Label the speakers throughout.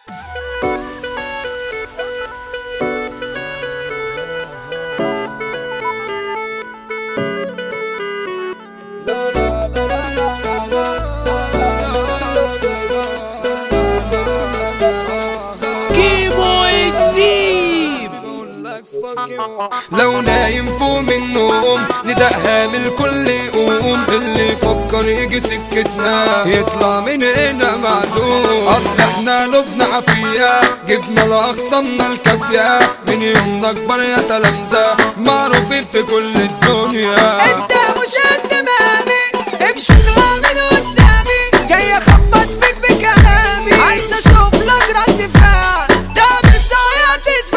Speaker 1: كيمو الديب
Speaker 2: لو نايم فوق من النوم ندقها من الكل يقوم اللي يفكر يجي سكتنا يطلع من هنا معدوم اصل احنا لبنا عافية جبنا لاقصانا الكافية من يومنا كبر يا تلامذة معروفين في كل الدنيا
Speaker 3: انت مش قد مامي امشي اطلع من قدامي جاي اخبط فيك بكلامي عايز اشوف لك رد فعل تعمل ساعة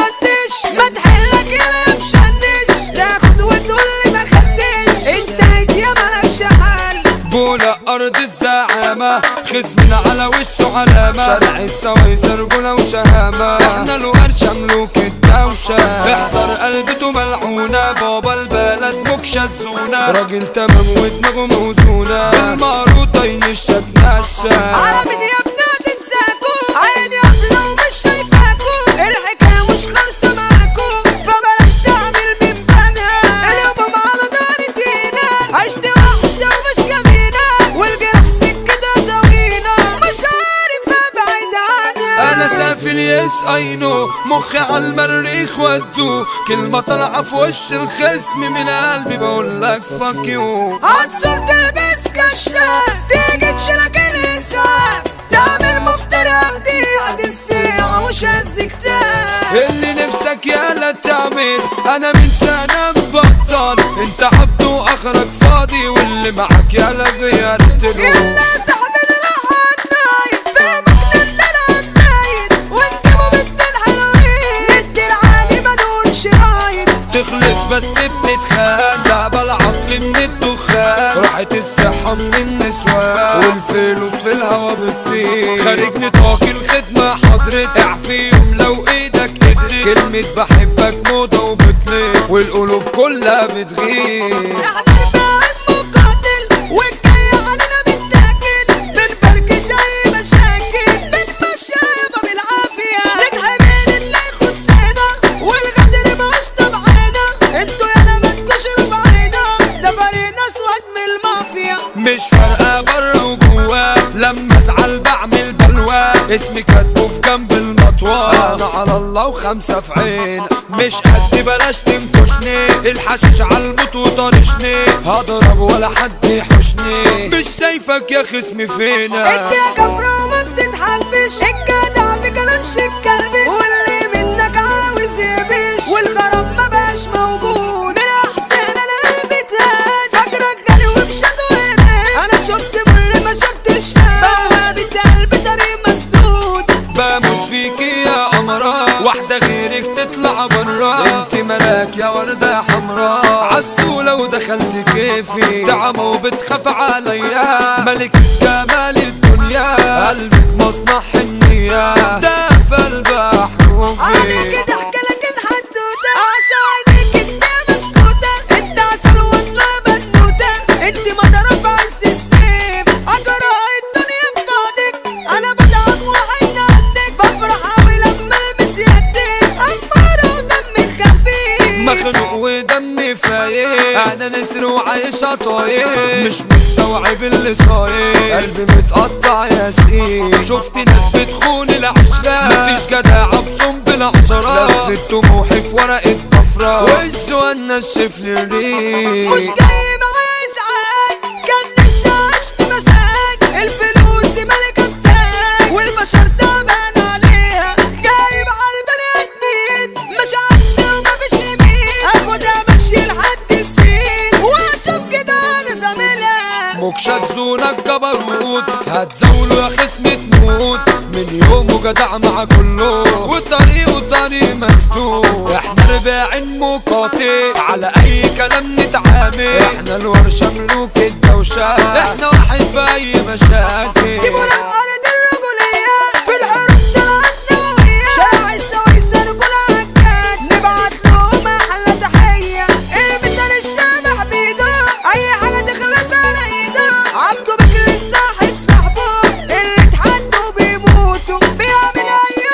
Speaker 3: تتفتش ما تحلك يا مشنش تاخد وتقول لي ما خدتش انت هدية مالكش حل
Speaker 2: بولا ارض الزعامة خصمنا على وشه علامة شارع السويس رجولة وشهامة احنا الورشة ملوك الدوشة احذر قلبته ملعونة بابا البلد مكشة الزونة راجل تمام ودماغه موزونة بالماروطة ينشك نشة
Speaker 3: على مين يا ابني تنساكوا عادي قافلة ومش شايفاكوا الحكاية مش خالصة معاكوا فبلاش تعمل من بالها اليوم على دار دينا عشت وحشة ومش جميلة والجرح سكتها طويلة مش عارف ابعد عنها
Speaker 2: انا سافل يس اي نو مخي على المريخ ودو كلمة طالعة في وش الخصم من قلبي بقول لك فاك يو
Speaker 3: عنصر تلبس كشاف تيجي تشيلك الاسعاف تعمل مفترق دي قد الساعة مش هز كتاف
Speaker 2: اللي نفسك يالا تعمل انا من سنة مبطل انت عبد واخرك فاضي واللي معك يالا بيرتلو
Speaker 3: يلا صاحبي نلعب نايت فهمك نلعب نايت وانت ممثل حلوين ندي العادي ما نقولش رايد
Speaker 2: تخلص بس بنتخان زعب العقل من الدخان راحت الصحة من النسوان والفلوس في الهوا بتطير خارج نطاق الخدمة حضرتك اعفي يوم لو ايدك قدرت كلمة بحبك موضة وبتلف والقلوب كلها بتغير
Speaker 3: احنا الباقي مقاتل والجاي علينا بنتاكل بنفركش اي مشاكل بنمشي يابا بالعافية نتحمل اللي يخصنا والغدر مش تبعنا انتوا يالا ما تكونش ربعنا ده فريق اسود من المافيا
Speaker 2: مش فارقة برا وجوا لما ازعل بعمل بلوى اسمي كاتبه في جنب المطوى انا على الله وخمسة في عين مش قد بلاش تنكشني الحشيش على الموت وطرشني هضرب ولا حد يحوشني مش شايفك يا خصمي فينا
Speaker 3: انت يا كفرة وما بتتحبش الجدع بكلامش الكلبش واللي منك عاوز يبش والغرام ما بقاش موجود من احسن انا قلبي تهان فاكرك غالي ومشات وهناك انا شفت مر ما شفتش بوابة قلبي طريق مسدود
Speaker 2: بموت فيكي يا قمرة واحدة غيرك تطلع برا انت ملاك يا وردة حمراء عسولة ودخلت كيفي تعمى وبتخاف عليا ملكة جمال الدنيا قلبك مصنع حنية ده في البحر
Speaker 3: انا كده احكي لك الحدوتة عشان عينيك انت مسكوتة انت عسل والله بنوتة انت مضرب عز السيف اجرى الدنيا في بعدك انا بدعم وعين عندك بفرح اوي لما المس يدك امارة ودمي خفيف
Speaker 2: مخنوق ودمي فايق انا نسر وعايشة طايق مش مستوعب اللي صاير قلبي متقطع يا شقيق شفت ناس بتخون العشرة مفيش جداعة بصنب العشرة لفت طموحي في ورقة بفرة والجوان نشف لي الريق
Speaker 3: مش جاي معايا ازعاج كان نفسي اعيش بمزاج الفلوس دي ملكة بتاعك والبشر تعبان عليها جايب على البني ادمين مش عكس ومفيش يمين اخدها ماشي لحد السين واشوف كده انا زميلها
Speaker 2: مكشة زونك جبروت هتزاولوا يا خصم تموت من يومه جدع مع كله وطريقه طريق مسدود احنا رباعين مقاطع على اي كلام نتعامل احنا الورشة ملوك الدوشة احنا واحد في اي مشاكل
Speaker 3: دي منقرة الرجولية في الحروب طلعت نووية شارع السويس رجولة هكات نبعت لهم أحلى تحية المثال الشبح بيده أي حاجة تخلص على إيده عبده بكر الصاحب صاحبه اللي اتحدوا بيموتوا بيعمل أي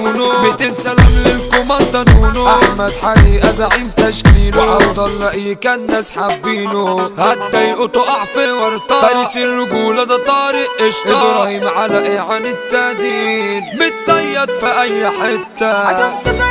Speaker 2: نونو 200 سلام للكوماندا نونو احمد حريقه زعيم تشكيله وعبد الله ايه كان الناس حابينه هتضايقه تقع في ورطه فارس الرجوله ده طارق قشطه ابراهيم على ايه عن التهديد متصيد في اي حته
Speaker 3: عصام صاصا